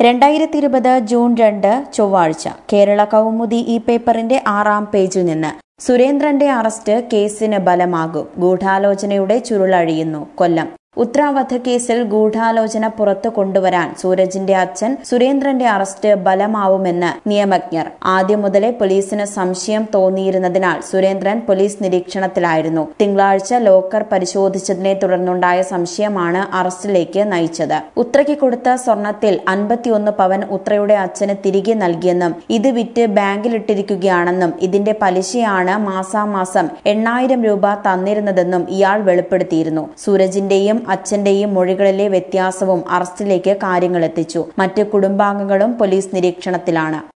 രണ്ടായിരത്തി ഇരുപത് ജൂൺ രണ്ട് ചൊവ്വാഴ്ച കേരള കൗമുദി ഈ പേപ്പറിന്റെ ആറാം പേജിൽ നിന്ന് സുരേന്ദ്രന്റെ അറസ്റ്റ് കേസിന് ബലമാകും ഗൂഢാലോചനയുടെ ചുരുളഴിയുന്നു കൊല്ലം ഉത്തരാവധ കേസിൽ ഗൂഢാലോചന പുറത്തു കൊണ്ടുവരാൻ സൂരജിന്റെ അച്ഛൻ സുരേന്ദ്രന്റെ അറസ്റ്റ് ബലമാവുമെന്ന് നിയമജ്ഞർ ആദ്യം മുതലേ പോലീസിന് സംശയം തോന്നിയിരുന്നതിനാൽ സുരേന്ദ്രൻ പോലീസ് നിരീക്ഷണത്തിലായിരുന്നു തിങ്കളാഴ്ച ലോക്കർ പരിശോധിച്ചതിനെ തുടർന്നുണ്ടായ സംശയമാണ് അറസ്റ്റിലേക്ക് നയിച്ചത് ഉത്രയ്ക്ക് കൊടുത്ത സ്വർണത്തിൽ അൻപത്തിയൊന്ന് പവൻ ഉത്രയുടെ അച്ഛന് തിരികെ നൽകിയെന്നും ഇത് വിറ്റ് ബാങ്കിലിട്ടിരിക്കുകയാണെന്നും ഇതിന്റെ പലിശയാണ് മാസാമാസം എണ്ണായിരം രൂപ തന്നിരുന്നതെന്നും ഇയാൾ വെളിപ്പെടുത്തിയിരുന്നു സൂരജിന്റെയും അച്ഛന്റെയും മൊഴികളിലെ വ്യത്യാസവും അറസ്റ്റിലേക്ക് കാര്യങ്ങളെത്തിച്ചു മറ്റ് കുടുംബാംഗങ്ങളും പോലീസ് നിരീക്ഷണത്തിലാണ്